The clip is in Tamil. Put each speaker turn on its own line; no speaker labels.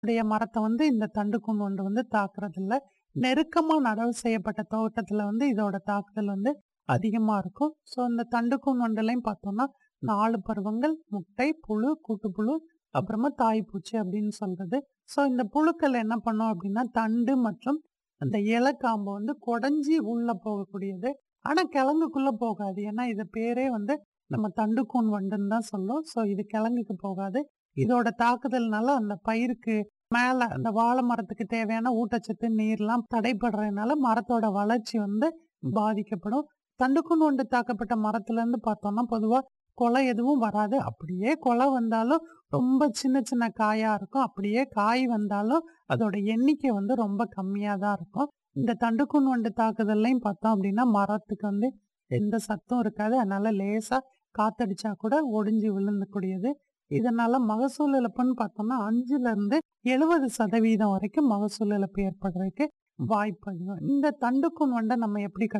உடைய மரத்தை வந்து இந்த தண்டுக்கூன் வண்டு வந்து தாக்குறதில்ல. நெருக்கமா நடவு செய்யப்பட்ட தோட்டத்துல வந்து இதோட தாக்குதல் வந்து அதிகமா இருக்கும். ஸோ இந்த தண்டுக்கூன் வண்டுலயும் பார்த்தோம்னா 4 பருவங்கள் முட்டை, புழு, கூட்டுப்புழு, அப்புறமா தாய்ப்பூச்சி அப்படின்னு சொல்றது. ஸோ இந்த புழுக்கள் என்ன பண்ணும் அப்படின்னா, தண்டு மற்றும் அந்த இலைக்காம்பு வந்து குடஞ்சி உள்ள போகக்கூடியது. ஆனா கிழங்குக்குள்ள போகாது. ஏன்னா இது பேரே வந்து நம்ம தண்டுக்கூன் வண்டுன்னு தான் சொல்லும். ஸோ இது கிழங்குக்கு போகாது. இதோட தாக்குதல்னால அந்த பயிருக்கு மேல அந்த வாழை மரத்துக்கு தேவையான ஊட்டச்சத்து, நீர்லாம் தடைபடுறதுனால மரத்தோட வளர்ச்சி வந்து பாதிக்கப்படும். தண்டுக்கூன் வண்டு தாக்கப்பட்ட மரத்துலேருந்து பார்த்தோம்னா, பொதுவா கொலை எதுவும் வராது. அப்படியே கொலை வந்தாலும் ரொம்ப சின்ன சின்ன காயா இருக்கும். அப்படியே காய் வந்தாலும் அதோட எண்ணிக்கை வந்து ரொம்ப கம்மியா தான் இருக்கும். இந்த தண்டுக்கூன் வண்டு தாக்குதல்லையும் பார்த்தோம் அப்படின்னா, மரத்துக்கு வந்து எந்த சத்தும் இருக்காது. அதனால லேசா காத்தடிச்சா கூட ஒடிஞ்சு விழுந்தக்கூடியது. இதனால மகசூல் இழப்புன்னு பார்த்தோம்னா 5லேருந்து 70% வரைக்கும் மகசூல் இழப்பு ஏற்படுறதுக்கு வாய்ப்பு அதிகம். இந்த தண்டுக்கூன் வண்ட நம்ம எப்படி